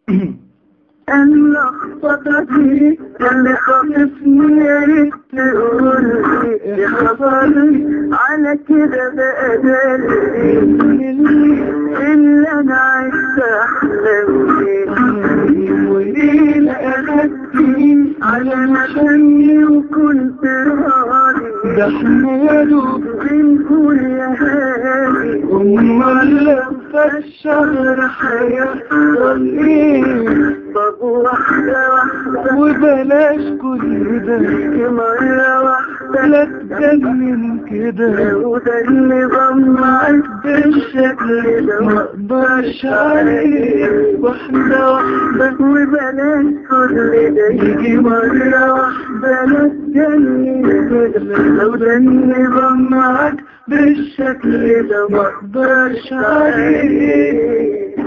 اللخبطة دي اللي خاطفني يا ريت تقول لي اللي حصل على كده بقى دلي اللي انا عايز احلم بيه وليه اخدتني على مشاني وكنت راضي ده احنا يا دوب بنقول يا هادي امال لما الشهر هيحصل ايه طب واحدة واحدة وبلاش كل ده مرة واحدة لا تجنن كده لو ده النظام معاك بالشكل ده ما اقدرش عليه واحدة واحدة وبلاش كل ده يجي مرة واحدة لا تجنن كده لو ده النظام معاك بالشكل ده ما اقدرش عليه